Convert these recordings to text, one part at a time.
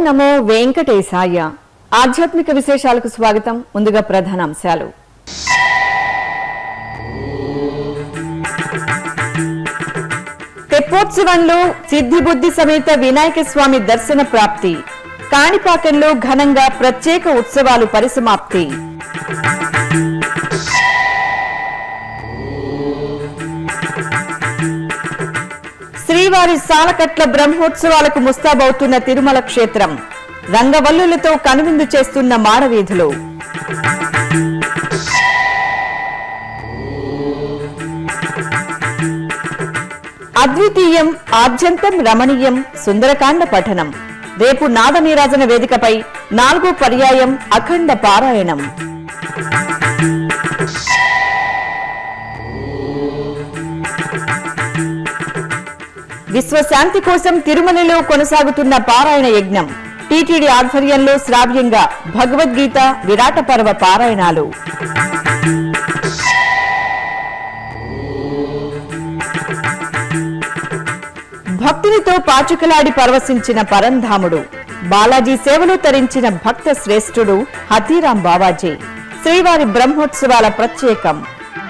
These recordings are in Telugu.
నమో వెంకటేశాయ ఆధ్యాత్మిక విశేషాలకు స్వాగతం ముందుగా ప్రధానాంశాలు తెప్పోత్సవంలో సిద్ధిబుద్ధి సమేత వినాయక స్వామి దర్శన ప్రాప్తి కాణిపాకంలో ఘనంగా ప్రత్యేక ఉత్సవాలు పరిసమాప్తి శ్రీవారి సాలకట్ల బ్రహ్మోత్సవాలకు ముస్తాబవుతున్న తిరుమల క్షేత్రం రంగవల్లులతో కనువిందు చేస్తున్న మాడవీధులు అద్వితీయం ఆద్యంతం రమణీయం సుందరకాండ పఠనం రేపు నాదనీరాజన వేదికపై నాలుగో పర్యాయం అఖండ పారాయణం విశ్వశాంతి కోసం తిరుమలలో కొనసాగుతున్న పారాయణ యజ్ఞం టీటీడీ ఆధ్వర్యంలో శ్రావ్యంగా భగవద్గీత విరాట పర్వ పారాయణాలు భక్తునితో పాచుకలాడి పరవశించిన పరంధాముడు బాలాజీ సేవలు తరించిన భక్త శ్రేష్ఠుడు హతీరాం బావాజీ శ్రీవారి బ్రహ్మోత్సవాల ప్రత్యేకం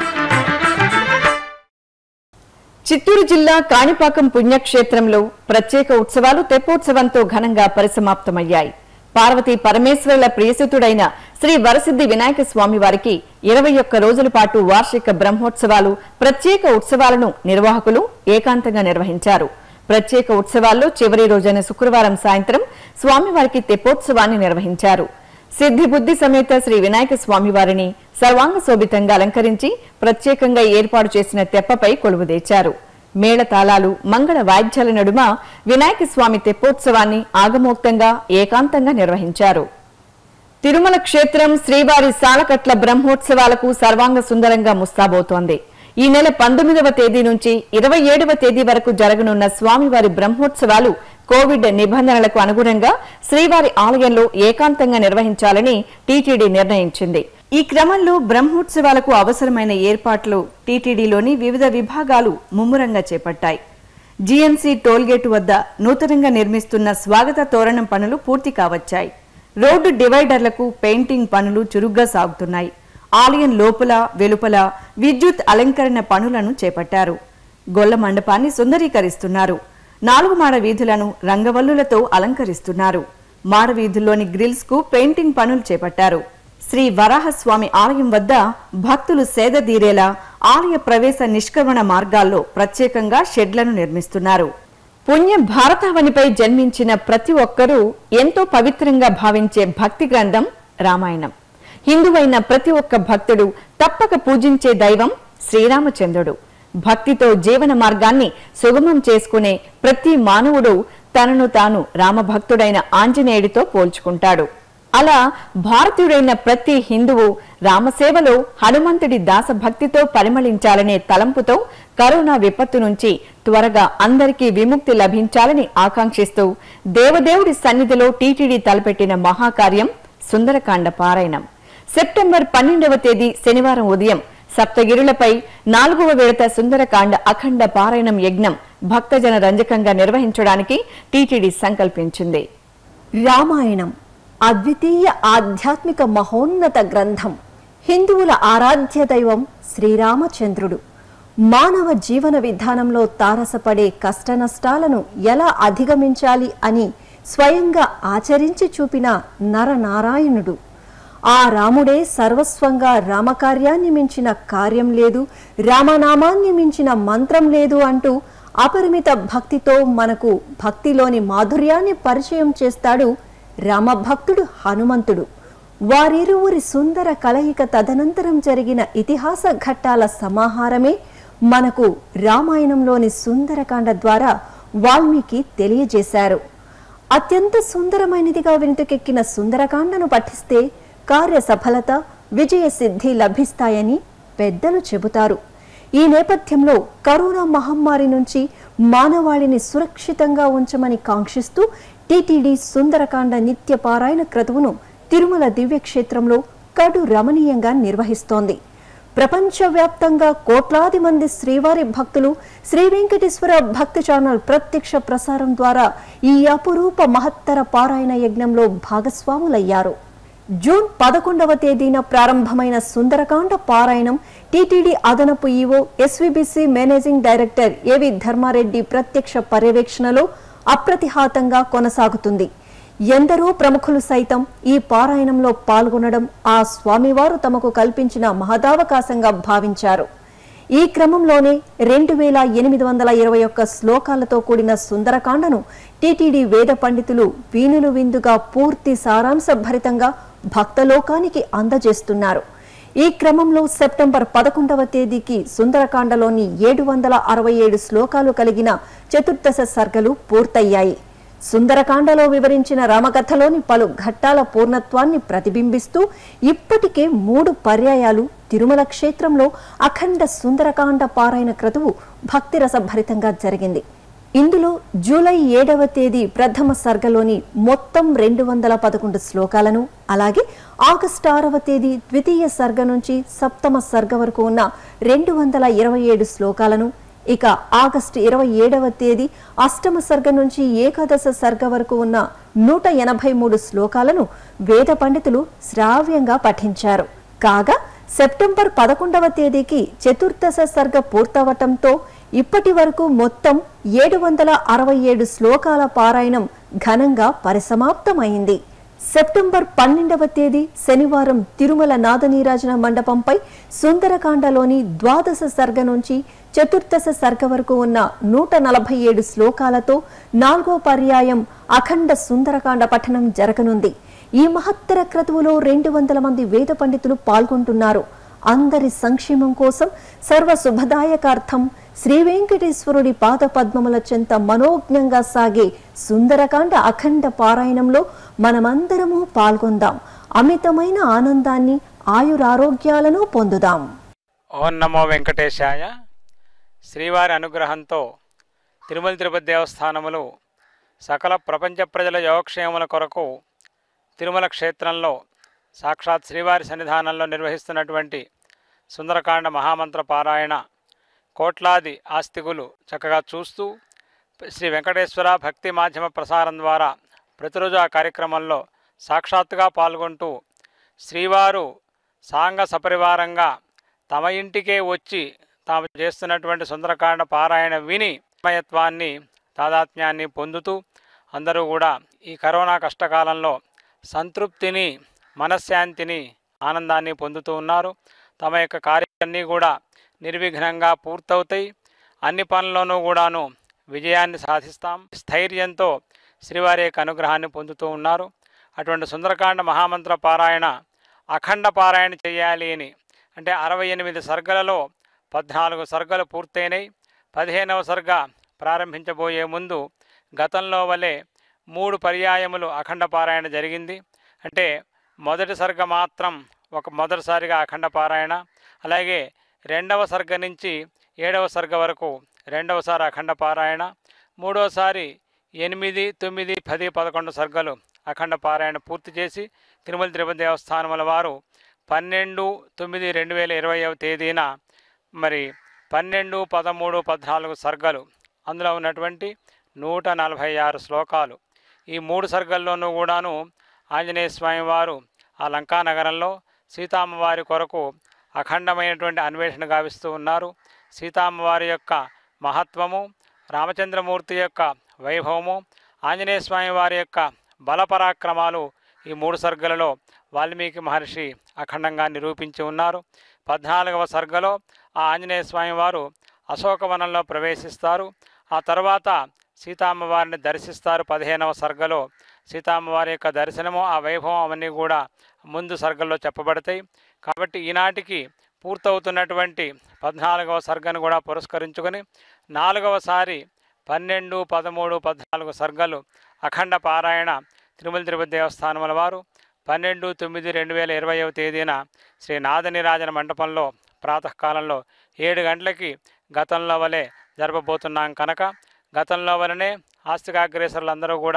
చిత్తూరు జిల్లా కాణిపాకం పుణ్యక్షేత్రంలో ప్రత్యేక ఉత్సవాలు తెప్పోత్సవంతో ఘనంగా పరిసమాప్తమయ్యాయి పార్వతీ పరమేశ్వరుల ప్రియసుతుడైన శ్రీ వరసిద్ధి వినాయక స్వామి వారికి ఇరవై ఒక్క రోజుల పాటు వార్షిక బ్రహ్మోత్సవాలు ప్రత్యేక ఉత్సవాలను నిర్వాహకులు ఏకాంతంగా నిర్వహించారు ప్రత్యేక ఉత్సవాల్లో చివరి రోజైన శుక్రవారం సాయంత్రం స్వామివారికి తెప్పోత్సవాన్ని నిర్వహించారు సిద్ధి బుద్ధి సమేత శ్రీ వినాయక స్వామి వారిని సర్వాంగ శోభితంగా అలంకరించి ప్రత్యేకంగా ఏర్పాటు చేసిన తెప్పపై కొలువుదీర్చారు మేళతాళాలు మంగళ వాయిద్యాల నడుమ వినాయక స్వామి తెప్పోత్సవాన్ని ఆగమోక్తంగా ఏకాంతంగా నిర్వహించారు తిరుమల క్షేత్రం శ్రీవారి సాలకట్ల బ్రహ్మోత్సవాలకు సర్వాంగ సుందరంగా ముస్తాబోతోంది ఈ నెల పంతొమ్మిదవ తేదీ నుంచి ఇరవై ఏడవ తేదీ వరకు జరగనున్న స్వామివారి బ్రహ్మోత్సవాలు కోవిడ్ నిబంధనలకు అనుగుణంగా శ్రీవారి ఆలయంలో ఏకాంతంగా నిర్వహించాలని టీటీడీ నిర్ణయించింది ఈ క్రమంలో బ్రహ్మోత్సవాలకు అవసరమైన ఏర్పాట్లు టీటీడీలోని వివిధ విభాగాలు ముమ్మరంగా చేపట్టాయి జీఎంసీ టోల్గేటు వద్ద నూతనంగా నిర్మిస్తున్న స్వాగత తోరణం పనులు పూర్తి కావచ్చాయి రోడ్డు డివైడర్లకు పెయింటింగ్ పనులు చురుగ్గా సాగుతున్నాయి ఆలయం లోపల వెలుపల విద్యుత్ అలంకరణ పనులను చేపట్టారు గొల్ల మండపాన్ని సుందరీకరిస్తున్నారు నాలుగు మాడ వీధులను రంగవల్లులతో అలంకరిస్తున్నారు మాడ వీధుల్లోని గ్రిల్స్ కు పెయింటింగ్ పనులు చేపట్టారు శ్రీ వరాహస్వామి ఆలయం వద్ద భక్తులు సేదదీరేలా ఆలయ ప్రవేశ నిష్క్రమణ మార్గాల్లో ప్రత్యేకంగా షెడ్లను నిర్మిస్తున్నారు పుణ్య భారతావనిపై జన్మించిన ప్రతి ఒక్కరూ ఎంతో పవిత్రంగా భావించే భక్తి గ్రంథం రామాయణం హిందువైన ప్రతి ఒక్క భక్తుడు తప్పక పూజించే దైవం శ్రీరామచంద్రుడు భక్తితో జీవన మార్గాన్ని సుగమం చేసుకునే ప్రతి మానవుడు తనను తాను రామభక్తుడైన ఆంజనేయుడితో పోల్చుకుంటాడు అలా భారతీయుడైన ప్రతి హిందువు రామసేవలో హనుమంతుడి దాసభక్తితో పరిమళించాలనే తలంపుతో కరోనా విపత్తు నుంచి త్వరగా అందరికీ విముక్తి లభించాలని ఆకాంక్షిస్తూ దేవదేవుడి సన్నిధిలో టీటీడీ తలపెట్టిన మహాకార్యం సుందరకాండ పారాయణం సెప్టెంబర్ పన్నెండవ తేదీ శనివారం ఉదయం సప్తగిరులపై నాలుగవ విడత సుందరకాండ అఖండ పారాయణం యజ్ఞం భక్తజన రంజకంగా నిర్వహించడానికి టీటీడీ సంకల్పించింది రామాయణం అద్వితీయ ఆధ్యాత్మిక మహోన్నత గ్రంథం హిందువుల ఆరాధ్య దైవం శ్రీరామచంద్రుడు మానవ జీవన విధానంలో తారసపడే కష్టనష్టాలను ఎలా అధిగమించాలి అని స్వయంగా ఆచరించి చూపిన నరనారాయణుడు ఆ రాముడే సర్వస్వంగా రామకార్యాన్ని మించిన కార్యం లేదు రామనామాన్ని మించిన మంత్రం లేదు అంటూ అపరిమిత భక్తితో మనకు భక్తిలోని మాధుర్యాన్ని పరిచయం చేస్తాడు రామభక్తుడు హనుమంతుడు వారిరువురి సుందర కలయిక తదనంతరం జరిగిన ఇతిహాస ఘట్టాల సమాహారమే మనకు రామాయణంలోని సుందరకాండ ద్వారా వాల్మీకి తెలియజేశారు అత్యంత సుందరమైనదిగా వెనుకకెక్కిన సుందరకాండను పఠిస్తే కార్య సఫలత విజయ సిద్ధి లభిస్తాయని పెద్దలు చెబుతారు ఈ నేపథ్యంలో కరోనా మహమ్మారి నుంచి మానవాళిని సురక్షితంగా ఉంచమని కాంక్షిస్తూ టీటీడీ సుందరకాండ నిత్య పారాయణ క్రతువును తిరుమల దివ్యక్షేత్రంలో కడు రమణీయంగా నిర్వహిస్తోంది ప్రపంచవ్యాప్తంగా కోట్లాది మంది శ్రీవారి భక్తులు శ్రీ వెంకటేశ్వర భక్తి ఛానల్ ప్రత్యక్ష ప్రసారం ద్వారా ఈ అపురూప మహత్తర పారాయణ యజ్ఞంలో భాగస్వాములయ్యారు జూన్ పదకొండవ తేదీన ప్రారంభమైన సుందరకాండ పారాయణం టీటీడీ అదనపు ఈవో ఎస్వీబీసీ మేనేజింగ్ డైరెక్టర్ ఏవి ధర్మారెడ్డి ప్రత్యక్ష పర్యవేక్షణలో అప్రతిహాతంగా కొనసాగుతుంది ఎందరో ప్రముఖులు సైతం ఈ పారాయణంలో పాల్గొనడం ఆ స్వామివారు తమకు కల్పించిన మహదావకాశంగా భావించారు ఈ క్రమంలోనే రెండు వేల ఎనిమిది వందల ఇరవై ఒక్క శ్లోకాలతో కూడిన సుందరకాండను టీటీడీ వేద పండితులు వీణులు విందుగా పూర్తి సారాంశ భరితంగా భక్తలోకానికి అందజేస్తున్నారు ఈ క్రమంలో సెప్టెంబర్ పదకొండవ తేదీకి సుందరకాండలోని ఏడు వందల అరవై ఏడు శ్లోకాలు కలిగిన చతుర్దశ సర్గలు పూర్తయ్యాయి సుందరకాండలో వివరించిన రామకథలోని పలు ఘట్టాల పూర్ణత్వాన్ని ప్రతిబింబిస్తూ ఇప్పటికే మూడు పర్యాయాలు తిరుమల క్షేత్రంలో అఖండ సుందరకాండ పారాయణ క్రతువు భక్తిరసభరితంగా జరిగింది ఇందులో జూలై ఏడవ తేదీ ప్రథమ సర్గలోని మొత్తం రెండు వందల పదకొండు శ్లోకాలను అలాగే ఆగస్టు ఆరవ తేదీ ద్వితీయ సర్గ నుంచి సప్తమ సర్గ వరకు ఉన్న రెండు వందల ఇరవై ఏడు శ్లోకాలను ఇక ఆగస్టు ఇరవై ఏడవ తేదీ అష్టమ సర్గ నుంచి ఏకాదశ సర్గ వరకు ఉన్న నూట ఎనభై మూడు శ్లోకాలను వేద పండితులు శ్రావ్యంగా పఠించారు కాగా సెప్టెంబర్ పదకొండవ తేదీకి చతుర్దశ సర్గ పూర్తవటంతో ఇప్పటి వరకు మొత్తం ఏడు వందల అరవై ఏడు శ్లోకాల పారాయణం ఘనంగా పరిసమాప్తమైంది సెప్టెంబర్ పన్నెండవ తేదీ శనివారం తిరుమల నాదనీరాజన మండపంపై సుందరకాండలోని ద్వాదశ సర్గ నుంచి చతుర్దశ సర్గ వరకు ఉన్న నూట నలభై ఏడు శ్లోకాలతో నాలుగో పర్యాయం అఖండ సుందరకాండ పఠనం జరగనుంది ఈ మహత్తర క్రతువులో రెండు వందల మంది వేద పండితులు పాల్గొంటున్నారు అందరి సంక్షేమం కోసం సర్వ శుభదాయకార్థం శ్రీ వెంకటేశ్వరుడి పాద పద్మముల చెంత మనోజ్ఞంగా సాగే సుందరకాండ అఖండ పారాయణంలో మనమందరము పాల్గొందాం అమితమైన ఆనందాన్ని ఆయురారోగ్యాలను పొందుదాం ఓం నమో వెంకటేశాయ శ్రీవారి అనుగ్రహంతో తిరుమల తిరుపతి దేవస్థానములు సకల ప్రపంచ ప్రజల యోగక్షేమముల కొరకు తిరుమల క్షేత్రంలో సాక్షాత్ శ్రీవారి సన్నిధానంలో నిర్వహిస్తున్నటువంటి సుందరకాండ మహామంత్ర పారాయణ కోట్లాది ఆస్తికులు చక్కగా చూస్తూ శ్రీ వెంకటేశ్వర భక్తి మాధ్యమ ప్రసారం ద్వారా ప్రతిరోజు ఆ కార్యక్రమంలో సాక్షాత్తుగా పాల్గొంటూ శ్రీవారు సాంగ సపరివారంగా తమ ఇంటికే వచ్చి తాము చేస్తున్నటువంటి సుందరకాండ పారాయణ విని మయత్వాన్ని తాదాత్మ్యాన్ని పొందుతూ అందరూ కూడా ఈ కరోనా కష్టకాలంలో సంతృప్తిని మనశ్శాంతిని ఆనందాన్ని పొందుతూ ఉన్నారు తమ యొక్క కార్యాలన్నీ కూడా నిర్విఘ్నంగా పూర్తవుతాయి అన్ని పనుల్లోనూ కూడాను విజయాన్ని సాధిస్తాం స్థైర్యంతో శ్రీవారి యొక్క అనుగ్రహాన్ని పొందుతూ ఉన్నారు అటువంటి సుందరకాండ మహామంత్ర పారాయణ అఖండ పారాయణ చేయాలి అని అంటే అరవై ఎనిమిది సర్గలలో పద్నాలుగు సర్గలు పూర్తయినాయి పదిహేనవ సర్గ ప్రారంభించబోయే ముందు గతంలో వలె మూడు పర్యాయములు అఖండ పారాయణ జరిగింది అంటే మొదటి సర్గ మాత్రం ఒక మొదటిసారిగా అఖండ పారాయణ అలాగే రెండవ సర్గ నుంచి ఏడవ సర్గ వరకు రెండవసారి అఖండ పారాయణ మూడవసారి ఎనిమిది తొమ్మిది పది పదకొండు సర్గలు అఖండ పారాయణ పూర్తి చేసి తిరుమల తిరుపతి దేవస్థానముల వారు పన్నెండు తొమ్మిది రెండు వేల ఇరవైవ తేదీన మరి పన్నెండు పదమూడు పద్నాలుగు సర్గలు అందులో ఉన్నటువంటి నూట నలభై ఆరు శ్లోకాలు ఈ మూడు సర్గల్లోనూ కూడాను ఆంజనేయ స్వామి వారు ఆ లంకా నగరంలో సీతామ్మవారి కొరకు అఖండమైనటువంటి అన్వేషణ గావిస్తూ ఉన్నారు సీతామ్మవారి యొక్క మహత్వము రామచంద్రమూర్తి యొక్క వైభవము ఆంజనేయ స్వామి వారి యొక్క బలపరాక్రమాలు ఈ మూడు సర్గలలో వాల్మీకి మహర్షి అఖండంగా నిరూపించి ఉన్నారు పద్నాలుగవ సర్గలో ఆ ఆంజనేయ స్వామి వారు అశోకవనంలో ప్రవేశిస్తారు ఆ తర్వాత సీతామ్మవారిని దర్శిస్తారు పదిహేనవ సర్గలో సీతామ్మవారి యొక్క దర్శనము ఆ వైభవం అవన్నీ కూడా ముందు సర్గల్లో చెప్పబడతాయి కాబట్టి ఈనాటికి పూర్తవుతున్నటువంటి పద్నాలుగవ సర్గను కూడా పురస్కరించుకొని నాలుగవసారి పన్నెండు పదమూడు పద్నాలుగు సర్గలు అఖండ పారాయణ తిరుమల తిరుపతి దేవస్థానముల వారు పన్నెండు తొమ్మిది రెండు వేల ఇరవైవ తేదీన శ్రీ నాదనిరాజన మండపంలో ప్రాతకాలంలో ఏడు గంటలకి గతంలో వలె జరపబోతున్నాం కనుక గతంలో వలనే ఆస్తికాగ్రేసరులందరూ కూడా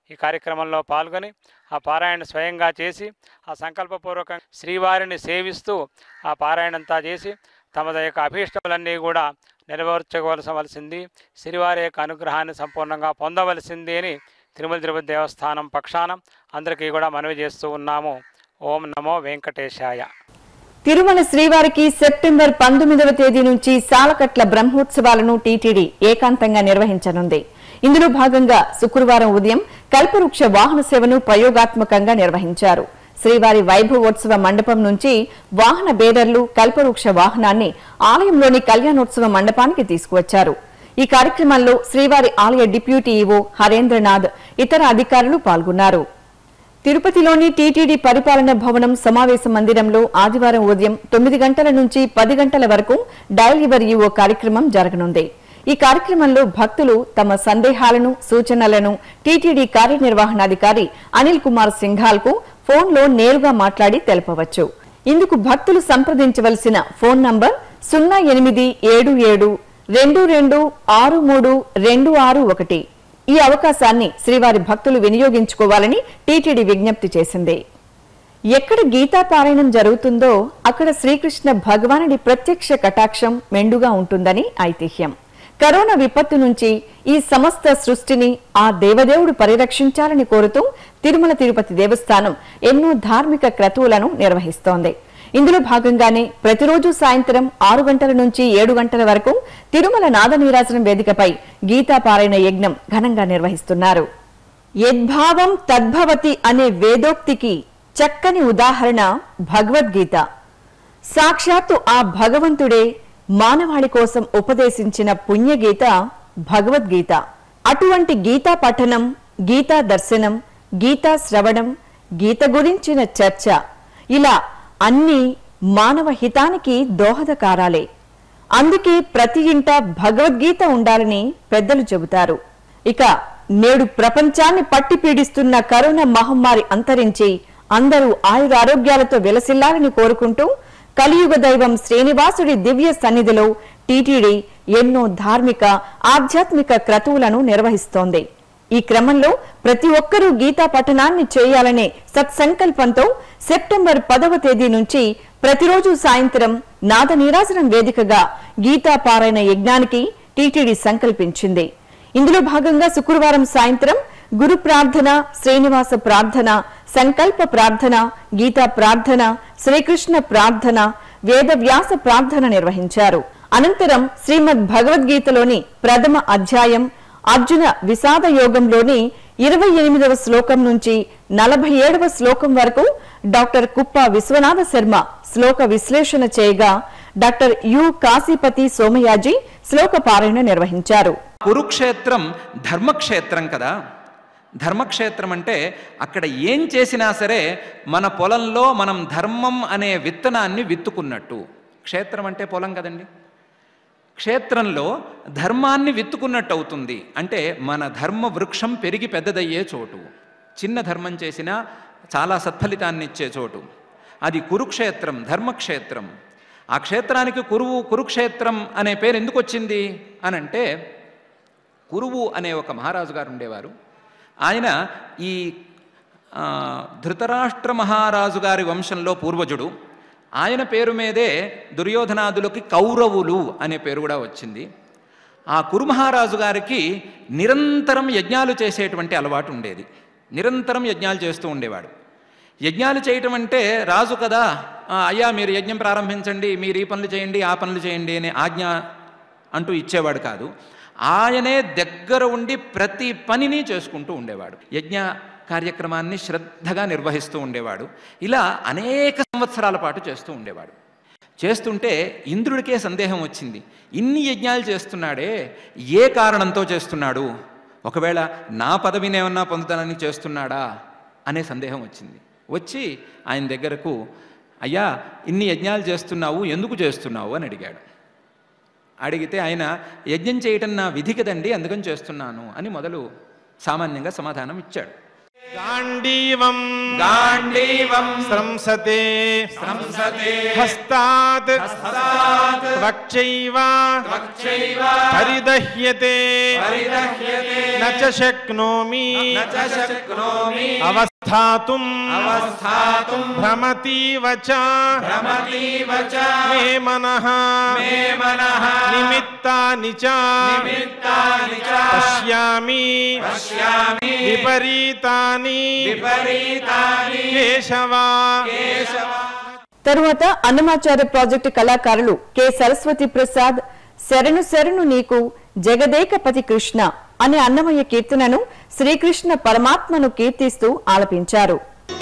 ఈ కార్యక్రమంలో పాల్గొని ఆ పారాయణ స్వయంగా చేసి ఆ సంకల్పపూర్వకంగా శ్రీవారిని సేవిస్తూ ఆ పారాయణంతా చేసి తమ యొక్క అభీష్టములన్నీ కూడా నెరవేర్చుకోవలసింది శ్రీవారి యొక్క అనుగ్రహాన్ని సంపూర్ణంగా పొందవలసింది అని తిరుమల తిరుపతి దేవస్థానం పక్షాన అందరికీ కూడా మనవి చేస్తూ ఉన్నాము ఓం నమో వెంకటేశాయ తిరుమల శ్రీవారికి సెప్టెంబర్ పంతొమ్మిదవ తేదీ నుంచి సాలకట్ల బ్రహ్మోత్సవాలను టీటీడీ ఏకాంతంగా నిర్వహించనుంది ఇందులో భాగంగా శుక్రవారం ఉదయం కల్పవృక్ష వాహన సేవను ప్రయోగాత్మకంగా నిర్వహించారు శ్రీవారి వైభవోత్సవ మండపం నుంచి వాహన బేరర్లు కల్పవృక్ష వాహనాన్ని ఆలయంలోని కళ్యాణోత్సవ మండపానికి తీసుకువచ్చారు ఈ కార్యక్రమంలో శ్రీవారి ఆలయ డిప్యూటీ ఈవో హరేంద్రనాథ్ ఇతర అధికారులు పాల్గొన్నారు తిరుపతిలోని టీటీడీ పరిపాలన భవనం సమావేశ మందిరంలో ఆదివారం ఉదయం తొమ్మిది గంటల నుంచి పది గంటల వరకు డయల్ యువర్ ఈవో కార్యక్రమం జరగనుంది ఈ కార్యక్రమంలో భక్తులు తమ సందేహాలను సూచనలను టీటీడీ కార్యనిర్వహణాధికారి అనిల్ కుమార్ సింఘాల్ కు ఫోన్లో నేరుగా మాట్లాడి తెలపవచ్చు ఇందుకు భక్తులు సంప్రదించవలసిన ఫోన్ నంబర్ సున్నా ఎనిమిది ఏడు ఏడు రెండు రెండు ఆరు మూడు రెండు ఆరు ఒకటి ఈ అవకాశాన్ని శ్రీవారి భక్తులు వినియోగించుకోవాలని టీటీడీ విజ్ఞప్తి చేసింది ఎక్కడ గీతా పారాయణం జరుగుతుందో అక్కడ శ్రీకృష్ణ భగవానుడి ప్రత్యక్ష కటాక్షం మెండుగా ఉంటుందని ఐతిహ్యం కరోనా విపత్తు నుంచి ఈ సమస్త సృష్టిని ఆ దేవదేవుడు పరిరక్షించాలని కోరుతూ తిరుమల తిరుపతి దేవస్థానం ఎన్నో ధార్మిక క్రతువులను నిర్వహిస్తోంది ఇందులో భాగంగానే ప్రతిరోజు సాయంత్రం ఆరు గంటల నుంచి ఏడు గంటల వరకు తిరుమల నాద నీరాజనం వేదికపై గీతా పారాయణ యజ్ఞం ఘనంగా నిర్వహిస్తున్నారు యద్భావం తద్భవతి అనే వేదోక్తికి చక్కని ఉదాహరణ భగవద్గీత సాక్షాత్తు ఆ భగవంతుడే మానవాళి కోసం ఉపదేశించిన పుణ్యగీత భగవద్గీత అటువంటి గీతా పఠనం గీతా దర్శనం గీతా శ్రవణం గీత గురించిన చర్చ ఇలా అన్ని మానవ హితానికి దోహదకారాలే అందుకే ప్రతి ఇంట భగవద్గీత ఉండాలని పెద్దలు చెబుతారు ఇక నేడు ప్రపంచాన్ని పట్టి పీడిస్తున్న కరోనా మహమ్మారి అంతరించి అందరూ ఆయురారోగ్యాలతో వెలసిల్లాలని కోరుకుంటూ కలియుగ దైవం శ్రీనివాసుడి దివ్య సన్నిధిలో టీటీడీ ఎన్నో ధార్మిక ఆధ్యాత్మిక క్రతువులను నిర్వహిస్తోంది ఈ క్రమంలో ప్రతి ఒక్కరూ గీతా పఠనాన్ని చేయాలనే సత్సంకల్పంతో సెప్టెంబర్ పదవ తేదీ నుంచి ప్రతిరోజు సాయంత్రం నాద నీరాజనం వేదికగా గీతా పారాయణ యజ్ఞానికి టీటీడీ సంకల్పించింది ఇందులో భాగంగా శుక్రవారం సాయంత్రం గురు ప్రార్థన శ్రీనివాస ప్రార్థన సంకల్ప ప్రార్థన గీతా ప్రార్థన శ్రీకృష్ణ ప్రార్థన వేదవ్యాస ప్రార్థన నిర్వహించారు అనంతరం శ్రీమద్ భగవద్గీతలోని ప్రథమ అధ్యాయం అర్జున విషాద యోగంలోని ఇరవై ఎనిమిదవ శ్లోకం నుంచి నలభై ఏడవ శ్లోకం వరకు డాక్టర్ కుప్ప విశ్వనాథ శర్మ శ్లోక విశ్లేషణ చేయగా డాక్టర్ యు కాశీపతి సోమయాజీ శ్లోక పారాయణ నిర్వహించారు కురుక్షేత్రం ధర్మక్షేత్రం కదా ధర్మక్షేత్రం అంటే అక్కడ ఏం చేసినా సరే మన పొలంలో మనం ధర్మం అనే విత్తనాన్ని విత్తుకున్నట్టు క్షేత్రం అంటే పొలం కదండి క్షేత్రంలో ధర్మాన్ని విత్తుకున్నట్టు అవుతుంది అంటే మన ధర్మ వృక్షం పెరిగి పెద్దదయ్యే చోటు చిన్న ధర్మం చేసినా చాలా సత్ఫలితాన్ని ఇచ్చే చోటు అది కురుక్షేత్రం ధర్మక్షేత్రం ఆ క్షేత్రానికి కురువు కురుక్షేత్రం అనే పేరు ఎందుకు వచ్చింది అని అంటే కురువు అనే ఒక మహారాజు గారు ఉండేవారు ఆయన ఈ ఆ, ధృతరాష్ట్ర మహారాజు గారి వంశంలో పూర్వజుడు ఆయన పేరు మీదే దుర్యోధనాదులకి కౌరవులు అనే పేరు కూడా వచ్చింది ఆ కురు మహారాజు గారికి నిరంతరం యజ్ఞాలు చేసేటువంటి అలవాటు ఉండేది నిరంతరం యజ్ఞాలు చేస్తూ ఉండేవాడు యజ్ఞాలు చేయటం అంటే రాజు కదా "ఆ, అయ్యా మీరు యజ్ఞం ప్రారంభించండి మీరు ఈ పనులు చేయండి ఆ పనులు చేయండి అనే ఆజ్ఞ అంటూ ఇచ్చేవాడు కాదు ఆయనే దగ్గర ఉండి ప్రతి పనిని చేసుకుంటూ ఉండేవాడు యజ్ఞ కార్యక్రమాన్ని శ్రద్ధగా నిర్వహిస్తూ ఉండేవాడు ఇలా అనేక సంవత్సరాల పాటు చేస్తూ ఉండేవాడు చేస్తుంటే ఇంద్రుడికే సందేహం వచ్చింది ఇన్ని యజ్ఞాలు చేస్తున్నాడే ఏ కారణంతో చేస్తున్నాడు ఒకవేళ నా పదవిని ఏమన్నా పొందుతానని చేస్తున్నాడా అనే సందేహం వచ్చింది వచ్చి ఆయన దగ్గరకు అయ్యా ఇన్ని యజ్ఞాలు చేస్తున్నావు ఎందుకు చేస్తున్నావు అని అడిగాడు అడిగితే ఆయన యజ్ఞం చేయటం నా విధి కదండి అందుకని చేస్తున్నాను అని మొదలు సామాన్యంగా సమాధానం ఇచ్చాడు गाण्डीवं గాంధీవం स्रंसते సంసతే हस्तात् హస్తాత్ त्वक्चैव త్వక్చైవ परिदह्यते పరిదహ్యతే न च शक्नोमि న చ శక్నోమి अवस्थातुम् అవస్థాతుం भ्रमतीव च భ్రమతీవ చ मे मनः మే మనః निमित्तानि च నిమిత్తాని చ पश्यामि పశ్యామి विपरीतानि విపరీతాని केशव కేశవ తరువాత అన్నమాచార్య ప్రాజెక్టు కళాకారులు కె సరస్వతి ప్రసాద్ శరణు శరణు నీకు జగదేకపతి కృష్ణ అనే అన్నమయ్య కీర్తనను శ్రీకృష్ణ పరమాత్మను కీర్తిస్తూ ఆలపించారు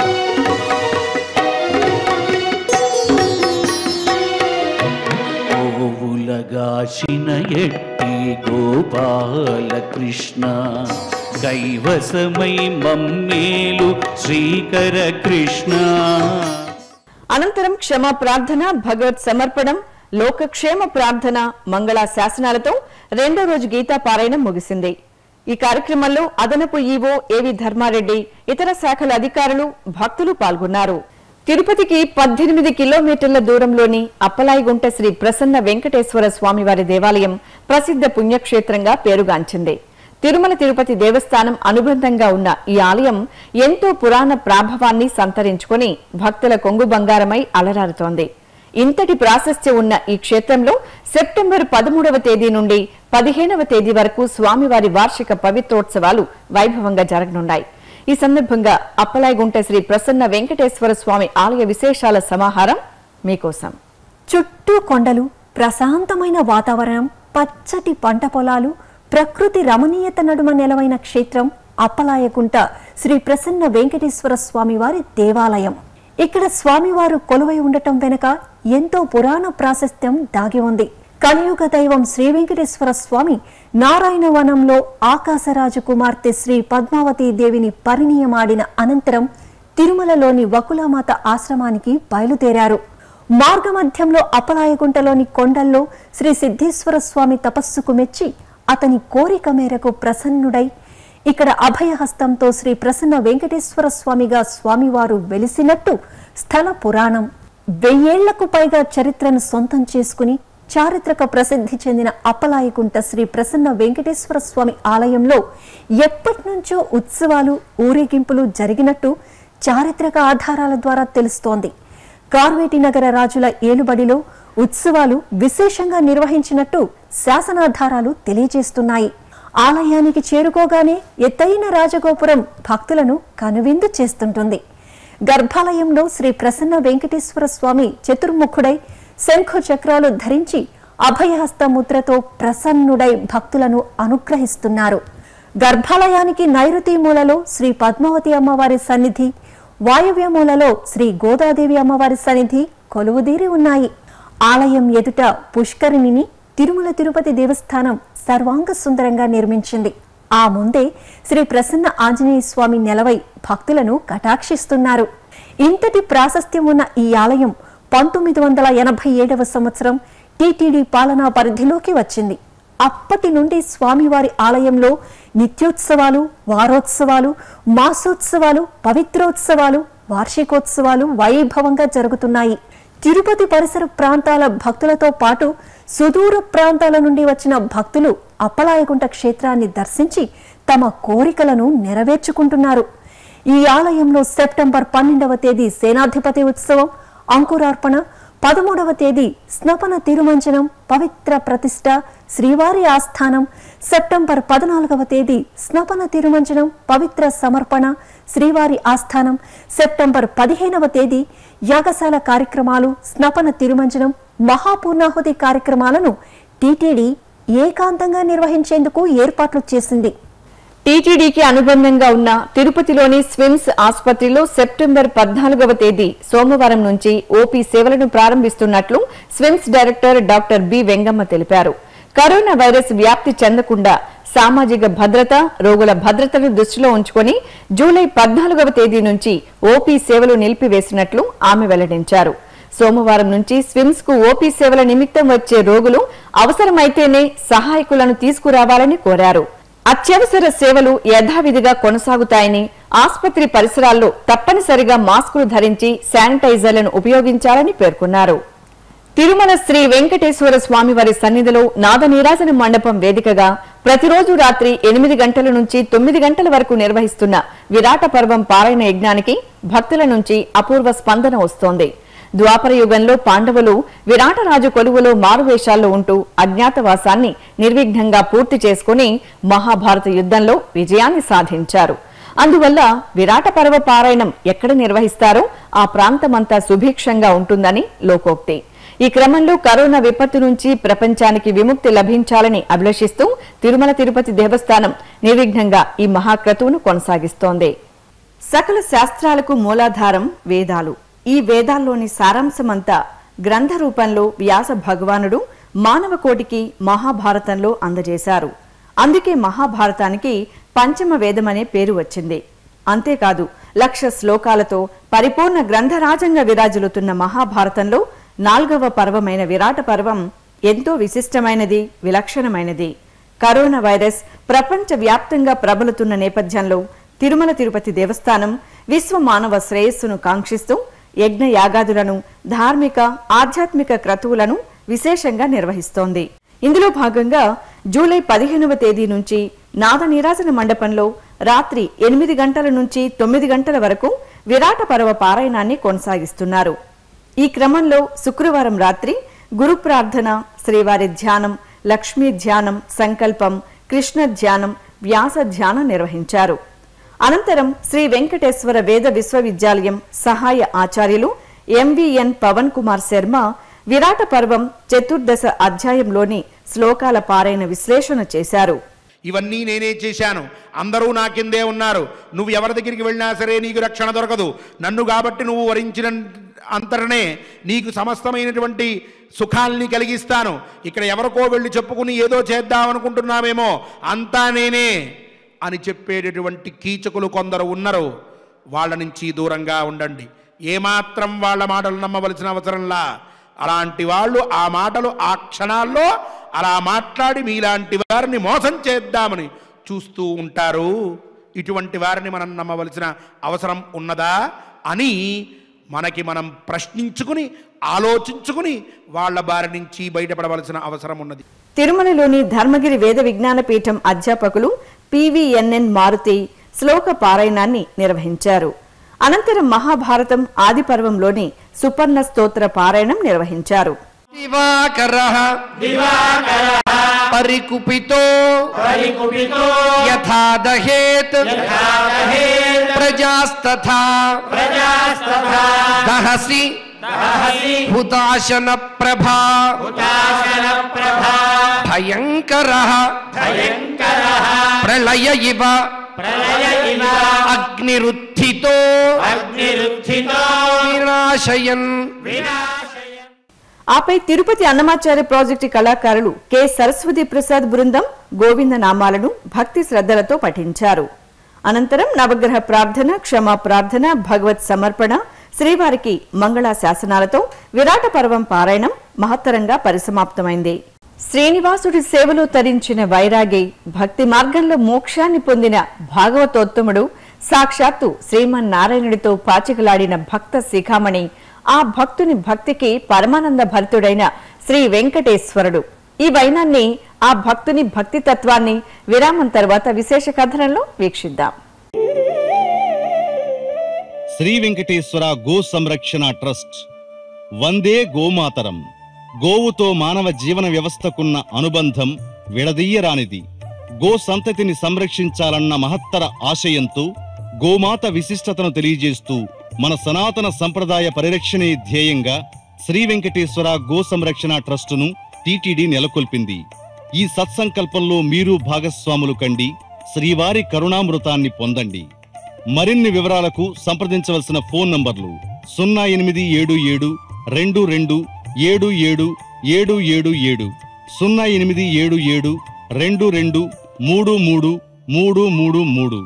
గోవులగాచిన ఎట్టి గోపాలకృష్ణ కైవసమై మమ్మేలు శ్రీకర కృష్ణ అనంతరం క్షమా ప్రార్థన భగవత్ సమర్పణం లోకక్షేమ ప్రార్థన మంగళ శాసనాలతో రెండో రోజు గీతా పారాయణం ముగిసింది ఈ కార్యక్రమంలో అదనపు ఈవో ఏవి ధర్మారెడ్డి ఇతర శాఖల అధికారులు భక్తులు పాల్గొన్నారు తిరుపతికి పద్దెనిమిది కిలోమీటర్ల దూరంలోని అప్పలాయిగుంట శ్రీ ప్రసన్న వెంకటేశ్వర స్వామివారి దేవాలయం ప్రసిద్ధ పుణ్యక్షేత్రంగా పేరుగాంచింది తిరుమల తిరుపతి దేవస్థానం అనుబంధంగా ఉన్న ఈ ఆలయం ఎంతో పురాణ ప్రాభవాన్ని సంతరించుకొని భక్తుల కొంగు బంగారమై అలరారుతోంది ఇంతటి ప్రాశస్త్యం ఉన్న ఈ క్షేత్రంలో సెప్టెంబర్ పదమూడవ తేదీ నుండి పదిహేనవ తేదీ వరకు స్వామివారి వార్షిక పవిత్రోత్సవాలు వైభవంగా జరగనున్నాయి ఈ సందర్భంగా అప్పలాయగుంట శ్రీ ప్రసన్న వెంకటేశ్వర స్వామి ఆలయ విశేషాల సమాహారం మీకోసం చుట్టూ కొండలు ప్రశాంతమైన వాతావరణం పచ్చటి పంట పొలాలు ప్రకృతి రమణీయత నడుమ నెలవైన క్షేత్రం అప్పలాయకుంట శ్రీ ప్రసన్న వెంకటేశ్వర స్వామి వారి దేవాలయం ఇక్కడ స్వామివారు కొలువై ఉండటం వెనుక ఎంతో పురాణ ప్రాశస్త్యం దాగి ఉంది కలియుగ దైవం శ్రీ వెంకటేశ్వర స్వామి నారాయణ వనంలో ఆకాశరాజు కుమార్తె శ్రీ పద్మావతీ దేవిని పరిణయమాడిన అనంతరం తిరుమలలోని వకులామాత ఆశ్రమానికి బయలుదేరారు మార్గమధ్యంలో అపలాయగుంటలోని కొండల్లో శ్రీ సిద్ధేశ్వర స్వామి తపస్సుకు మెచ్చి అతని కోరిక మేరకు ప్రసన్నుడై ఇక్కడ అభయహస్తంతో శ్రీ ప్రసన్న వెంకటేశ్వర స్వామిగా స్వామివారు వెలిసినట్టు స్థల పురాణం వెయ్యేళ్లకు పైగా చరిత్రను సొంతం చేసుకుని చారిత్రక ప్రసిద్ధి చెందిన అప్పలాయకుంట శ్రీ ప్రసన్న వెంకటేశ్వర స్వామి ఆలయంలో ఎప్పటి నుంచో ఉత్సవాలు ఊరేగింపులు జరిగినట్టు చారిత్రక ఆధారాల ద్వారా తెలుస్తోంది కార్వేటి నగర రాజుల ఏలుబడిలో ఉత్సవాలు విశేషంగా నిర్వహించినట్టు శాసనాధారాలు తెలియజేస్తున్నాయి ఆలయానికి చేరుకోగానే ఎత్తైన రాజగోపురం భక్తులను కనువిందు చేస్తుంటుంది గర్భాలయంలో శ్రీ ప్రసన్న వెంకటేశ్వర స్వామి చతుర్ముఖుడై శంఖు చక్రాలు ధరించి అభయహస్త ముద్రతో ప్రసన్నుడై భక్తులను అనుగ్రహిస్తున్నారు గర్భాలయానికి నైరుతి మూలలో శ్రీ పద్మావతి అమ్మవారి సన్నిధి వాయువ్య మూలలో శ్రీ గోదాదేవి అమ్మవారి సన్నిధి కొలువుదీరి ఉన్నాయి ఆలయం ఎదుట పుష్కరిణిని తిరుమల తిరుపతి దేవస్థానం సర్వాంగ సుందరంగా నిర్మించింది ఆ ముందే శ్రీ ప్రసన్న ఆంజనేయ స్వామి నెలవై భక్తులను కటాక్షిస్తున్నారు ఇంతటి ప్రాశస్త్యం ఉన్న ఈ ఆలయం పంతొమ్మిది వందల ఎనభై ఏడవ సంవత్సరం టీటీడీ పాలనా పరిధిలోకి వచ్చింది అప్పటి నుండి స్వామివారి ఆలయంలో నిత్యోత్సవాలు వారోత్సవాలు మాసోత్సవాలు పవిత్రోత్సవాలు వార్షికోత్సవాలు వైభవంగా జరుగుతున్నాయి తిరుపతి పరిసర ప్రాంతాల భక్తులతో పాటు సుదూర ప్రాంతాల నుండి వచ్చిన భక్తులు అప్పలాయగుంట క్షేత్రాన్ని దర్శించి తమ కోరికలను నెరవేర్చుకుంటున్నారు ఈ ఆలయంలో సెప్టెంబర్ పన్నెండవ తేదీ సేనాధిపతి ఉత్సవం అంకురార్పణ పదమూడవ తేదీ స్నపన తిరుమంజనం పవిత్ర ప్రతిష్ట శ్రీవారి ఆస్థానం సెప్టెంబర్ పద్నాలుగవ తేదీ స్నపన తిరుమంజనం పవిత్ర సమర్పణ శ్రీవారి ఆస్థానం సెప్టెంబర్ పదిహేనవ తేదీ యాగశాల కార్యక్రమాలు స్నపన తిరుమంజనం మహాపూర్ణాహుతి కార్యక్రమాలను టీటీడీ ఏకాంతంగా నిర్వహించేందుకు ఏర్పాట్లు చేసింది టీటీడీకి అనుబంధంగా ఉన్న తిరుపతిలోని స్విమ్స్ ఆసుపత్రిలో సెప్టెంబర్ పద్నాలుగవ తేదీ సోమవారం నుంచి ఓపీ సేవలను ప్రారంభిస్తున్నట్లు SVIMS director doctor B Vengamma తెలిపారు కరోనా వైరస్ వ్యాప్తి చెందకుండా సామాజిక భద్రత రోగుల భద్రతను దృష్టిలో ఉంచుకొని జూలై పద్నాలుగవ తేదీ నుంచి ఓపీ సేవలు నిలిపివేసినట్లు ఆమె వెల్లడించారు సోమవారం నుంచి స్విమ్స్ కు ఓపీ సేవల నిమిత్తం వచ్చే రోగులు అవసరమైతేనే సహాయకులను తీసుకురావాలని కోరారు అత్యవసర సేవలు యథావిధిగా కొనసాగుతాయని ఆసుపత్రి పరిసరాల్లో తప్పనిసరిగా మాస్కులు ధరించి శానిటైజర్లను ఉపయోగించాలని పేర్కొన్నారు తిరుమల శ్రీ వెంకటేశ్వర స్వామివారి సన్నిధిలో నాద నీరాజన మండపం వేదికగా ప్రతిరోజు రాత్రి ఎనిమిది గంటల నుంచి తొమ్మిది గంటల వరకు నిర్వహిస్తున్న విరాట పర్వం పారాయణ యజ్ఞానికి భక్తుల నుంచి అపూర్వ స్పందన వస్తోంది ద్వాపర యుగంలో పాండవులు విరాటరాజు కొలువులో మారువేషాల్లో ఉంటూ అజ్ఞాతవాసాన్ని నిర్విఘ్నంగా పూర్తి చేసుకుని మహాభారత యుద్ధంలో విజయాన్ని సాధించారు అందువల్ల విరాట పర్వ పారాయణం ఎక్కడ నిర్వహిస్తారో ఆ ప్రాంతమంతా సుభిక్షంగా ఉంటుందని లోకోక్తి ఈ క్రమంలో కరోనా విపత్తు నుంచి ప్రపంచానికి విముక్తి లభించాలని అభిలషిస్తూ తిరుమల తిరుపతి దేవస్థానం నిర్విఘ్నంగా ఈ మహాక్రతువును కొనసాగిస్తోంది సకల శాస్త్రాలకు మూలాధారం వేదాలు ఈ వేదాల్లోని సారాంశమంతా గ్రంథ రూపంలో వ్యాస భగవానుడు మానవ కోటికి మహాభారతంలో అందజేశారు అందుకే మహాభారతానికి పంచమ వేదమనే పేరు వచ్చింది అంతేకాదు లక్ష శ్లోకాలతో పరిపూర్ణ గ్రంథరాజంగా విరాజిల్లుతున్న మహాభారతంలో నాల్గవ పర్వమైన విరాట పర్వం ఎంతో విశిష్టమైనది విలక్షణమైనది కరోనా వైరస్ ప్రపంచ వ్యాప్తంగా ప్రబలుతున్న నేపథ్యంలో తిరుమల తిరుపతి దేవస్థానం విశ్వ మానవ శ్రేయస్సును కాంక్షిస్తూ యజ్ఞ యాగాదులను ధార్మిక ఆధ్యాత్మిక క్రతువులను విశేషంగా నిర్వహిస్తోంది ఇందులో భాగంగా జూలై పదిహేనవ తేదీ నుంచి నాద నీరాజన మండపంలో రాత్రి ఎనిమిది గంటల నుంచి తొమ్మిది గంటల వరకు విరాట పర్వ పారాయణాన్ని కొనసాగిస్తున్నారు ఈ క్రమంలో శుక్రవారం రాత్రి గురు ప్రార్థన శ్రీవారి ధ్యానం లక్ష్మీ ధ్యానం సంకల్పం కృష్ణ ధ్యానం వ్యాస ధ్యానం నిర్వహించారు అనంతరం శ్రీ వెంకటేశ్వర వేద విశ్వవిద్యాలయం సహాయ ఆచార్యులు ఎంవిఎన్ పవన్ కుమార్ శర్మ విరాట పర్వం చతుర్దశ అధ్యాయంలోని శ్లోకాల పారాయణ విశ్లేషణ చేశారు ఇవన్నీ నేనే చేశాను అందరూ నా కిందే ఉన్నారు నువ్వు ఎవరి దగ్గరికి వెళ్ళినా సరే నీకు రక్షణ దొరకదు నన్ను కాబట్టి నువ్వు వరించిన అంతటనే నీకు సమస్తమైనటువంటి సుఖాల్ని కలిగిస్తాను ఇక్కడ ఎవరికో వెళ్ళి చెప్పుకుని ఏదో చేద్దామనుకుంటున్నామేమో అంతా నేనే అని చెప్పేటటువంటి కీచకులు కొందరు ఉన్నారు వాళ్ళ నుంచి దూరంగా ఉండండి ఏమాత్రం వాళ్ళ మాటలు నమ్మవలసిన అవసరంలా అలాంటి వాళ్ళు ఆ మాటలు ఆ క్షణాల్లో అలా మాట్లాడి మీలాంటి వారిని మోసం చేద్దామని చూస్తూ ఉంటారు ఇటువంటి వారిని మనం నమ్మవలసిన అవసరం ఉన్నదా అని మనకి మనం ప్రశ్నించుకుని ఆలోచించుకుని వాళ్ళ బారి నుంచి బయటపడవలసిన అవసరం ఉన్నది తిరుమలలోని ధర్మగిరి వేద విజ్ఞాన పీఠం అధ్యాపకులు పివిఎన్ఎన్ మారుతి శ్లోక పారాయణాన్ని నిర్వహించారు అనంతరం మహాభారతం ఆది పర్వంలోని సుపర్ణ స్తోత్ర పారాయణం నిర్వహించారు దివాకర పరికుపితో పరికుపితో యథా దహేత్ ప్రజాస్తథా ప్రజాస్తథా దహసి హుతాశన ప్రభా హుతాశన ప్రభా భయంకర భయంకర ప్రళయ ఇవ ప్రళయ ఇవ అగ్నిరుత్థితో అగ్నిరుత్థితో వినాశయన్ ఆపై తిరుపతి అన్నమాచార్య ప్రాజెక్టు కళాకారులు కె సరస్వతి ప్రసాద్ బృందం గోవింద నామాలను భక్తి శ్రద్ధలతో పఠించారు అనంతరం నవగ్రహ ప్రార్థన క్షమా ప్రార్థన భగవత్ సమర్పణ శ్రీవారికి మంగళా శాసనాలతో విరాట పర్వం పారాయణం మహత్తరంగా పరిసమాప్తమైంది శ్రీనివాసుడి సేవలో తరించిన వైరాగి భక్తి మార్గంలో మోక్షాన్ని పొందిన భాగవతోత్తముడు సాక్షాత్తు శ్రీమన్నారాయణుడితో పాచికలాడిన భక్త శిఖామణి ఆ భక్తుని భక్తికి పరమానంద భరితుడైన శ్రీ వెంకటేశ్వరుడు ఈ వైనాన్ని ఆ భక్తుని భక్తి తత్వాన్ని విరామం తర్వాత విశేష కథనంలో వీక్షిద్దాం శ్రీ వెంకటేశ్వర గో సంరక్షణ ట్రస్ట్ వందే గోమాతరం గోవుతో మానవ జీవన వ్యవస్థకున్న అనుబంధం విడదీయరానిది గో సంతతిని సంరక్షించాలన్న మహత్తర ఆశయంతో గోమాత విశిష్టతను తెలియజేస్తూ మన సనాతన సంప్రదాయ పరిరక్షణే ధ్యేయంగా శ్రీ వెంకటేశ్వర గో సంరక్షణ ట్రస్టును టీటీడీ నెలకొల్పింది ఈ సత్సంకల్పంలో మీరు భాగస్వాములు కండి శ్రీవారి కరుణామృతాన్ని పొందండి మరిన్ని వివరాలకు సంప్రదించవలసిన ఫోన్ నంబర్లు సున్నా ఎనిమిది ఏడు ఏడు రెండు రెండు ఏడు ఏడు ఏడు ఏడు ఏడు సున్నా ఎనిమిది ఏడు ఏడు రెండు రెండు మూడు మూడు మూడు మూడు మూడు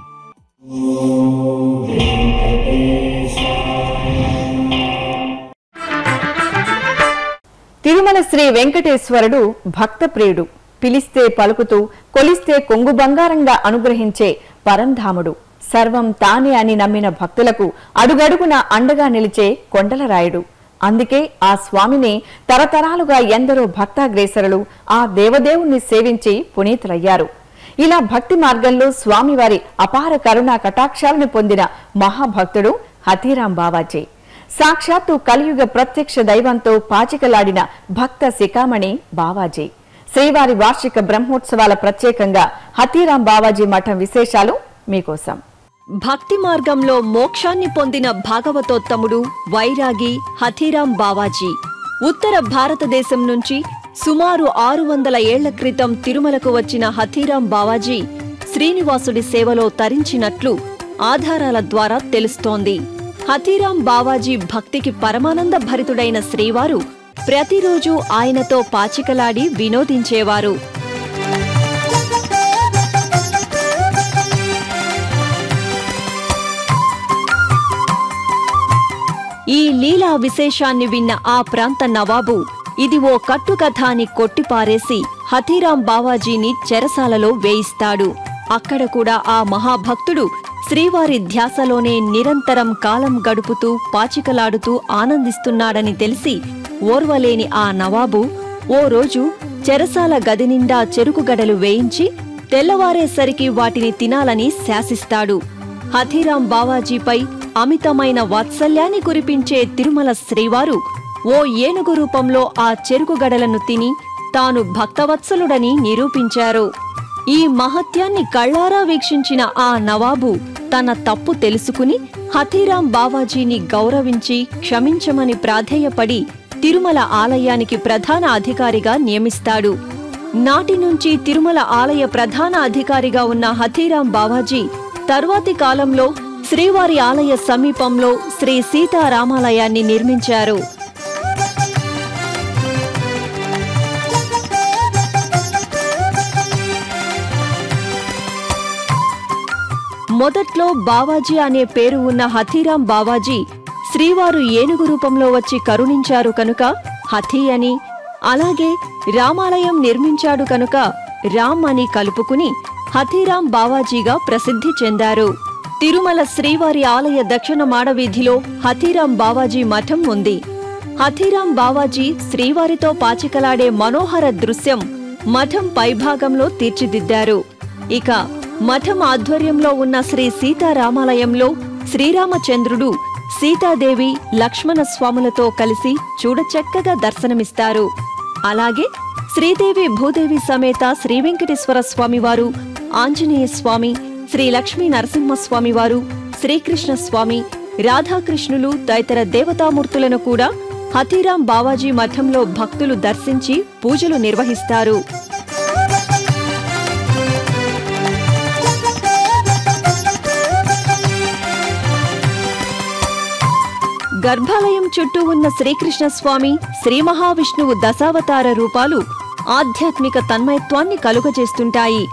తిరుమల శ్రీ వెంకటేశ్వరుడు భక్త ప్రియుడు పిలిస్తే పలుకుతూ కొలిస్తే కొంగు బంగారంగా అనుగ్రహించే పరంధాముడు సర్వం తానే అని నమ్మిన భక్తులకు అడుగడుగున అండగా నిలిచే కొండలరాయుడు అందుకే ఆ స్వామిని తరతరాలుగా ఎందరో భక్తాగ్రేసరులు ఆ దేవదేవుణ్ణి సేవించి పునీతులయ్యారు ఇలా భక్తి మార్గంలో స్వామివారి అపార కరుణా కటాక్షాలను పొందిన మహాభక్తుడు హతీరాం బావాజీ సాక్షాత్తు కలియుగ ప్రత్యక్ష దైవంతో పాచికలాడిన భక్త శిఖామణి బావాజీ శ్రీవారి వార్షిక బ్రహ్మోత్సవాల ప్రత్యేకంగా హతీరాం బావాజీ మఠం విశేషాలు మీకోసం భక్తి మార్గంలో మోక్షాన్ని పొందిన భాగవతోత్తముడు వైరాగి హథీరాం బావాజీ ఉత్తర భారతదేశం నుంచి సుమారు ఆరు వందల ఏళ్ల క్రితం తిరుమలకు వచ్చిన హథీరాం బావాజీ శ్రీనివాసుడి సేవలో తరించినట్లు ఆధారాల ద్వారా తెలుస్తోంది హథీరాం బావాజీ భక్తికి పరమానంద భరితుడైన శ్రీవారు ప్రతిరోజు ఆయనతో పాచికలాడి వినోదించేవారు ఈ లీలా విశేషాన్ని విన్న ఆ ప్రాంత నవాబు ఇది ఓ కట్టుకథ అని కొట్టిపారేసి హథీరాం బావాజీని చెరసాలలో వేయిస్తాడు అక్కడ కూడా ఆ మహాభక్తుడు శ్రీవారి ధ్యాసలోనే నిరంతరం కాలం గడుపుతూ పాచికలాడుతూ ఆనందిస్తున్నాడని తెలిసి ఓర్వలేని ఆ నవాబు ఓ రోజు చెరసాల గది నిండా చెరుకుగడలు వేయించి తెల్లవారేసరికి వాటిని తినాలని శాసిస్తాడు హథీరాం బావాజీపై అమితమైన వాత్సల్యాన్ని కురిపించే తిరుమల శ్రీవారు ఓ ఏనుగు రూపంలో ఆ చెరుకుగడలను తిని తాను భక్తవత్సలుడని నిరూపించారు ఈ మహత్యాన్ని కళ్ళారా వీక్షించిన ఆ నవాబు తన తప్పు తెలుసుకుని హథీరాం బావాజీని గౌరవించి క్షమించమని ప్రాధేయపడి తిరుమల ఆలయానికి ప్రధాన అధికారిగా నియమిస్తాడు నాటి నుంచి తిరుమల ఆలయ ప్రధాన అధికారిగా ఉన్న హథీరాం బావాజీ తర్వాతి కాలంలో శ్రీవారి ఆలయ సమీపంలో శ్రీ సీతారామాలయాన్ని నిర్మించారు మొదట్లో బావాజీ అనే పేరు ఉన్న హథీరాం బావాజీ శ్రీవారు ఏనుగు రూపంలో వచ్చి కరుణించారు కనుక హథీ అని అలాగే రామాలయం నిర్మించాడు కనుక రామ్ అని కలుపుకుని హథీరాం బావాజీగా ప్రసిద్ధి చెందారు తిరుమల శ్రీవారి ఆలయ దక్షిణ మాడవీధిలో హథీరాం బావాజీ మఠం ఉంది హథీరాం బావాజీ శ్రీవారితో పాచికలాడే మనోహర దృశ్యం మఠం పైభాగంలో తీర్చిదిద్దారు ఇక మఠం ఆధ్వర్యంలో ఉన్న శ్రీ సీతారామాలయంలో శ్రీరామచంద్రుడు సీతాదేవి లక్ష్మణ స్వాములతో కలిసి చూడచక్కగా దర్శనమిస్తారు అలాగే శ్రీదేవి భూదేవి సమేత శ్రీ వెంకటేశ్వర స్వామివారు ఆంజనేయ స్వామి శ్రీ లక్ష్మీ నరసింహస్వామివారు శ్రీకృష్ణ స్వామి రాధాకృష్ణులు తదితర దేవతామూర్తులను కూడా హతీరాం బావాజీ మఠంలో భక్తులు దర్శించి పూజలు నిర్వహిస్తారు గర్భాలయం చుట్టూ ఉన్న శ్రీకృష్ణ స్వామి శ్రీ మహావిష్ణువు దశావతార రూపాలు ఆధ్యాత్మిక తన్మయత్వాన్ని కలుగజేస్తుంటాయి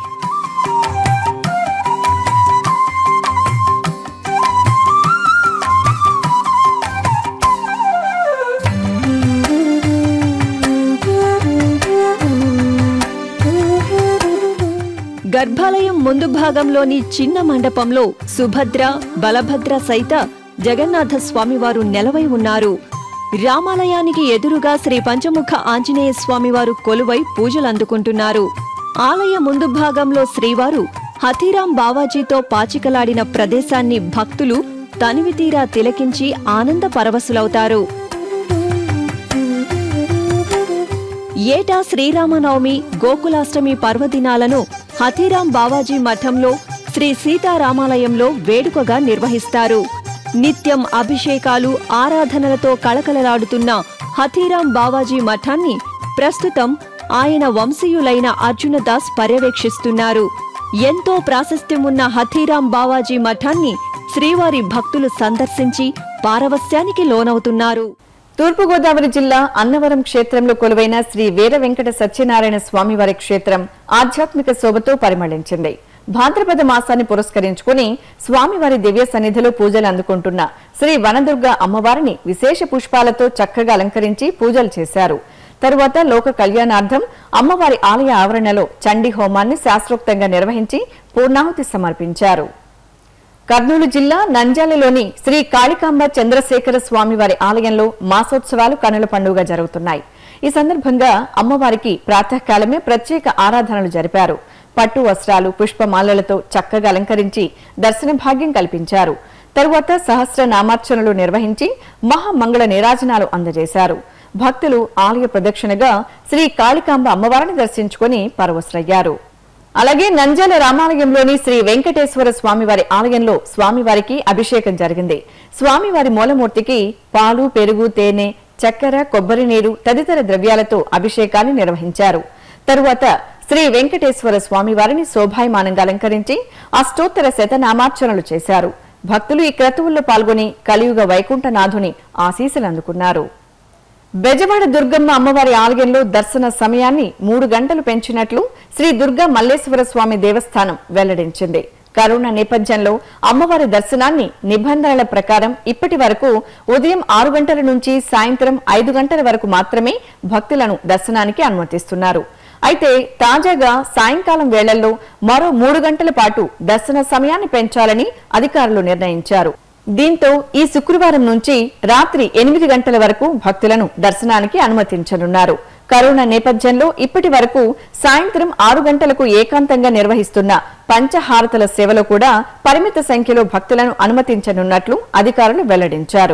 గర్భాలయం ముందు భాగంలోని చిన్న మండపంలో సుభద్ర బలభద్ర సైత జగన్నాథ స్వామివారు నెలవై ఉన్నారు రామాలయానికి ఎదురుగా శ్రీ పంచముఖ ఆంజనేయ స్వామివారు కొలువై పూజలు అందుకుంటున్నారు ఆలయ ముందు భాగంలో శ్రీవారు హతీరాం బావాజీతో పాచికలాడిన ప్రదేశాన్ని భక్తులు తనివితీరా తిలకించి ఆనంద పరవశులవుతారు ఏటా శ్రీరామనవమి గోకులాష్టమి పర్వదినాలను హతీరాం బావాజీ మఠంలో శ్రీ సీతారామాలయంలో వేడుకగా నిర్వహిస్తారు నిత్యం అభిషేకాలు ఆరాధనలతో కళకళలాడుతున్న హతీరాం బావాజీ మఠాన్ని ప్రస్తుతం ఆయన వంశీయులైన అర్జునదాస్ పర్యవేక్షిస్తున్నారు ఎంతో ప్రాశస్త్యమున్న హతీరాం బావాజీ మఠాన్ని శ్రీవారి భక్తులు సందర్శించి పారవస్యానికి లోనవుతున్నారు తూర్పుగోదావరి జిల్లా అన్నవరం క్షేత్రంలో కొలువైన శ్రీ వీర వెంకట సత్యనారాయణ స్వామివారి క్షేత్రం ఆధ్యాత్మిక శోభతో పరిమళించింది భాద్రపద మాసాన్ని పురస్కరించుకుని స్వామివారి దివ్య సన్నిధిలో పూజలు అందుకుంటున్న శ్రీ వనదుర్గ అమ్మవారిని విశేష పుష్పాలతో చక్కగా అలంకరించి పూజలు చేశారు తరువాత లోక కళ్యాణార్థం అమ్మవారి ఆలయ ఆవరణలో చండీ హోమాన్ని శాస్త్రోక్తంగా నిర్వహించి పూర్ణాహుతి సమర్పించారు కర్నూలు జిల్లా నంద్యాలలోని శ్రీ కాళికాంబ చంద్రశేఖర స్వామివారి ఆలయంలో మాసోత్సవాలు కనుల పండుగ జరుగుతున్నాయి ఈ సందర్భంగా అమ్మవారికి ప్రాతకాలమే ప్రత్యేక ఆరాధనలు జరిపారు పట్టు వస్త్రాలు పుష్పమాలలతో చక్కగా అలంకరించి దర్శన భాగ్యం కల్పించారు తరువాత సహస్ర నామార్చనలు నిర్వహించి మహామంగళ నీరాజనాలు అందజేశారు భక్తులు ఆలయ ప్రదక్షిణగా శ్రీ కాళికాంబ అమ్మవారిని దర్శించుకుని పరవశరయ్యారు అలాగే నంజాల రామాలయంలోని శ్రీ వెంకటేశ్వర స్వామివారి ఆలయంలో స్వామివారికి అభిషేకం జరిగింది స్వామివారి మూలమూర్తికి పాలు పెరుగు తేనె చక్కెర కొబ్బరి నీరు తదితర ద్రవ్యాలతో అభిషేకాన్ని నిర్వహించారు తరువాత శ్రీ వెంకటేశ్వర స్వామివారిని శోభాయమానంగా అలంకరించి అష్టోత్తర శతనామార్చనలు చేశారు భక్తులు ఈ క్రతువుల్లో పాల్గొని కలియుగ వైకుంఠనాథుని ఆశీస్సులు అందుకున్నారు బెజవాడ దుర్గమ్మ అమ్మవారి ఆలయంలో దర్శన సమయాన్ని మూడు గంటలు పెంచినట్లు శ్రీ దుర్గా మల్లేశ్వర స్వామి దేవస్థానం వెల్లడించింది కరోనా నేపథ్యంలో అమ్మవారి దర్శనాన్ని నిబంధనల ప్రకారం ఇప్పటి వరకు ఉదయం ఆరు గంటల నుంచి సాయంత్రం ఐదు గంటల వరకు మాత్రమే భక్తులను దర్శనానికి అనుమతిస్తున్నారు అయితే తాజాగా సాయంకాలం వేళల్లో మరో మూడు గంటల పాటు దర్శన సమయాన్ని పెంచాలని అధికారులు నిర్ణయించారు దీంతో ఈ శుక్రవారం నుంచి రాత్రి ఎనిమిది గంటల వరకు భక్తులను దర్శనానికి అనుమతించనున్నారు కరోనా నేపథ్యంలో ఇప్పటి వరకు సాయంత్రం ఆరు గంటలకు ఏకాంతంగా నిర్వహిస్తున్న పంచహారతల సేవలో కూడా పరిమిత సంఖ్యలో భక్తులను అనుమతించనున్నట్లు అధికారులు వెల్లడించారు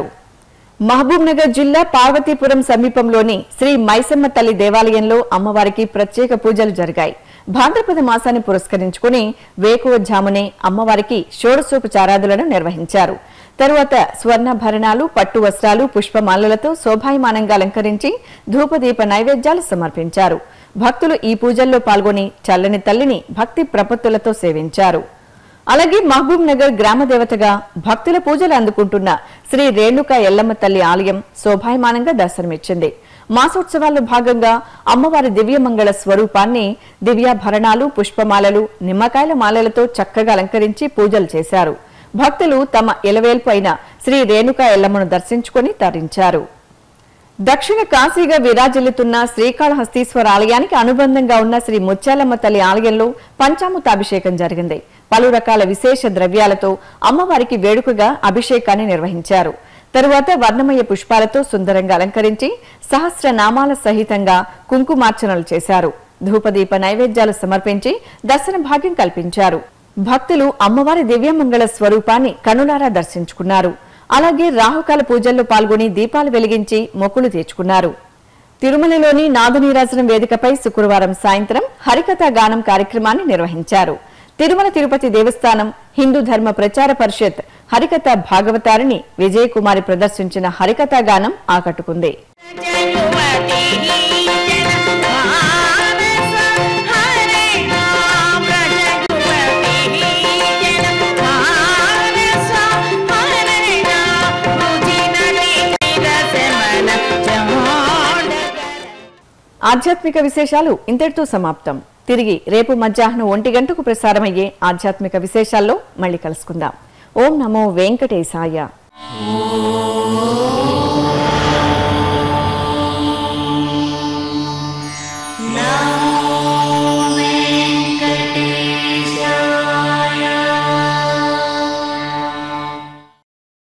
మహబూబ్ నగర్ జిల్లా పార్వతీపురం సమీపంలోని శ్రీ మైసమ్మ తల్లి దేవాలయంలో అమ్మవారికి ప్రత్యేక పూజలు జరిగాయి భాద్రపద మాసాన్ని పురస్కరించుకుని వేకువజామునే అమ్మవారికి షోడశోపచారాదులను నిర్వహించారు తరువాత స్వర్ణభరణాలు పట్టు వస్త్రాలు పుష్పమాలలతో శోభాయమానంగా అలంకరించి ధూపదీప నైవేద్యాలు సమర్పించారు భక్తులు ఈ పూజల్లో పాల్గొని చల్లని తల్లిని భక్తి ప్రపత్తులతో సేవించారు అలాగే మహబూబ్ నగర్ గ్రామ దేవతగా భక్తుల పూజలు అందుకుంటున్న శ్రీ రేణుక ఎల్లమ్మ తల్లి ఆలయం శోభాయమానంగా దర్శనమిచ్చింది మాసోత్సవాల్లో భాగంగా అమ్మవారి దివ్యమంగళ స్వరూపాన్ని దివ్యాభరణాలు పుష్పమాలలు నిమ్మకాయల మాలలతో చక్కగా అలంకరించి పూజలు చేశారు భక్తులు తమ ఎలవేల్పు అయిన శ్రీ రేణుక ఎల్లమ్మను దర్శించుకుని తరించారు దక్షిణ కాశీగా విరాజిల్లుతున్న శ్రీకాళహస్తీశ్వర ఆలయానికి అనుబంధంగా ఉన్న శ్రీ ముత్యాలమ్మ తల్లి ఆలయంలో పంచామృతాభిషేకం జరిగింది పలు రకాల విశేష ద్రవ్యాలతో అమ్మవారికి వేడుకగా అభిషేకాన్ని నిర్వహించారు తరువాత వర్ణమయ పుష్పాలతో సుందరంగా అలంకరించి సహస్ర నామాల సహితంగా కుంకుమార్చనలు చేశారు ధూపదీప నైవేద్యాలు సమర్పించి దర్శన భాగ్యం కల్పించారు భక్తులు అమ్మవారి దివ్యమంగళ స్వరూపాన్ని కనులారా దర్శించుకున్నారు అలాగే రాహుకాల పూజల్లో పాల్గొని దీపాలు వెలిగించి మొక్కులు తీర్చుకున్నారు తిరుమలలోని నాదనీరాజనం వేదికపై శుక్రవారం సాయంత్రం హరికథా గానం కార్యక్రమాన్ని నిర్వహించారు తిరుమల తిరుపతి దేవస్థానం హిందూ ధర్మ ప్రచార పరిషత్ హరికథ భాగవతారిని విజయకుమారి ప్రదర్శించిన హరికథా గానం ఆకట్టుకుంది ఆధ్యాత్మిక విశేషాలు ఇంతటితో సమాప్తం తిరిగి రేపు మధ్యాహ్నం ఒంటి గంటకు ప్రసారమయ్యే ఆధ్యాత్మిక విశేషాల్లో మళ్ళీ కలుసుకుందాం ఓం నమో వెంకటేశాయ ఓం